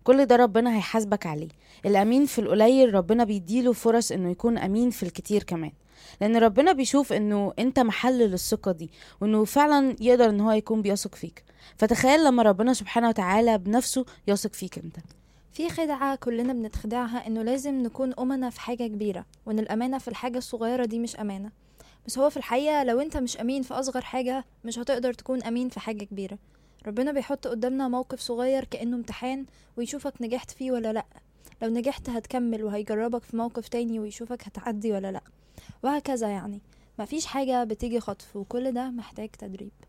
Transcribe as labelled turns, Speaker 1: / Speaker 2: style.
Speaker 1: كل ده ربنا هيحاسبك عليه الأمين في القليل ربنا بيديله فرص إنه يكون أمين في الكتير كمان لأن ربنا بيشوف إنه أنت محل للثقة دي وإنه فعلا يقدر إن هو يكون بيثق فيك فتخيل لما ربنا سبحانه وتعالى بنفسه يثق فيك أنت
Speaker 2: في خدعة كلنا بنتخدعها إنه لازم نكون أمنا في حاجة كبيرة وإن الأمانة في الحاجة الصغيرة دي مش أمانة بس هو في الحقيقة لو أنت مش أمين في أصغر حاجة مش هتقدر تكون أمين في حاجة كبيرة ربنا بيحط قدامنا موقف صغير كأنه امتحان ويشوفك نجحت فيه ولا لأ لو نجحت هتكمل وهيجربك في موقف تاني ويشوفك هتعدي ولا لأ وهكذا يعني مفيش حاجة بتيجي خطف وكل ده محتاج تدريب